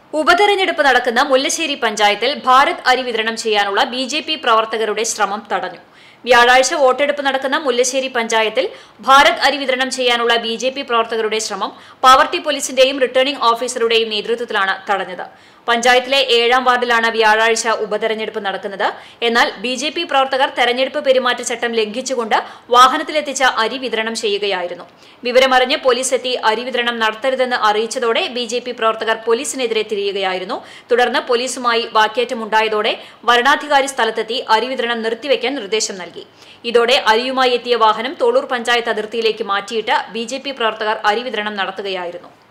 ഉപതെരഞ്ഞെടുപ്പ് നടക്കുന്ന മുല്ലശ്ശേരി പഞ്ചായത്തിൽ ഭാരത് അരി വിതരണം ചെയ്യാനുള്ള ബി ജെ പി പ്രവർത്തകരുടെ ശ്രമം തടഞ്ഞു വ്യാഴാഴ്ച വോട്ടെടുപ്പ് നടക്കുന്ന മുല്ലശ്ശേരി പഞ്ചായത്തിൽ ഭാരത് അരി വിതരണം ചെയ്യാനുള്ള ബി ജെ പി പ്രവർത്തകരുടെ ശ്രമം പാവർട്ടി പോലീസിന്റെയും റിട്ടേണിംഗ് ഓഫീസറുടെയും നേതൃത്വത്തിലാണ് തടഞ്ഞത് പഞ്ചായത്തിലെ ഏഴാം വാർഡിലാണ് വ്യാഴാഴ്ച ഉപതെരഞ്ഞെടുപ്പ് നടക്കുന്നത് എന്നാൽ ബി ജെ പി പ്രവർത്തകർ തെരഞ്ഞെടുപ്പ് പെരുമാറ്റച്ചട്ടം ലംഘിച്ചുകൊണ്ട് വാഹനത്തിലെത്തിച്ച അരി വിതരണം ചെയ്യുകയായിരുന്നു വിവരമറിഞ്ഞ് പോലീസ് എത്തി അരി വിതരണം നടത്തരുതെന്ന് അറിയിച്ചതോടെ ബി ജെ പി പ്രവർത്തകർ പോലീസിനെതിരെ തിരിയുകയായിരുന്നു തുടർന്ന് പോലീസുമായി വാക്കേറ്റമുണ്ടായതോടെ വരണാധികാരി സ്ഥലത്തെത്തി അരി വിതരണം നിർത്തിവെക്കാൻ നിർദ്ദേശം നൽകി ഇതോടെ അരിയുമായി എത്തിയ വാഹനം തോളൂർ പഞ്ചായത്ത് അതിർത്തിയിലേക്ക് മാറ്റിയിട്ട് ബി പ്രവർത്തകർ അരി വിതരണം നടത്തുകയായിരുന്നു